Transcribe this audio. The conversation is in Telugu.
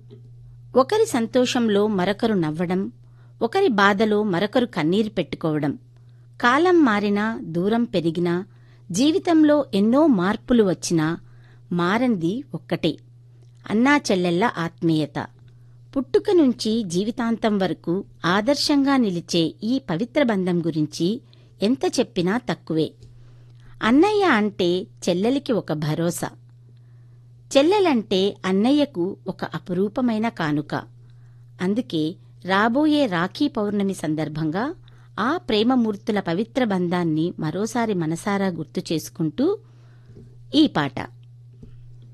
ఒకరి సంతోషంలో మరొకరు నవ్వడం ఒకరి బాధలో మరొకరు కన్నీరు పెట్టుకోవడం కాలం మారినా దూరం పెరిగినా జీవితంలో ఎన్నో మార్పులు వచ్చినా మారంది ఒక్కటే అన్నా చెల్లెళ్ల ఆత్మీయత పుట్టుక నుంచి జీవితాంతం వరకు ఆదర్శంగా నిలిచే ఈ పవిత్ర బంధం గురించి ఎంత చెప్పినా తక్కువే అన్నయ్య అంటే చెల్లెలికి ఒక భరోసా చెల్లెలంటే అన్నయ్యకు ఒక అపురూపమైన కానుక అందుకే రాబోయే రాఖీ పౌర్ణమి సందర్భంగా ఆ ప్రేమమూర్తుల పవిత్ర బంధాన్ని మరోసారి మనసారా గుర్తు చేసుకుంటూ ఈ పాట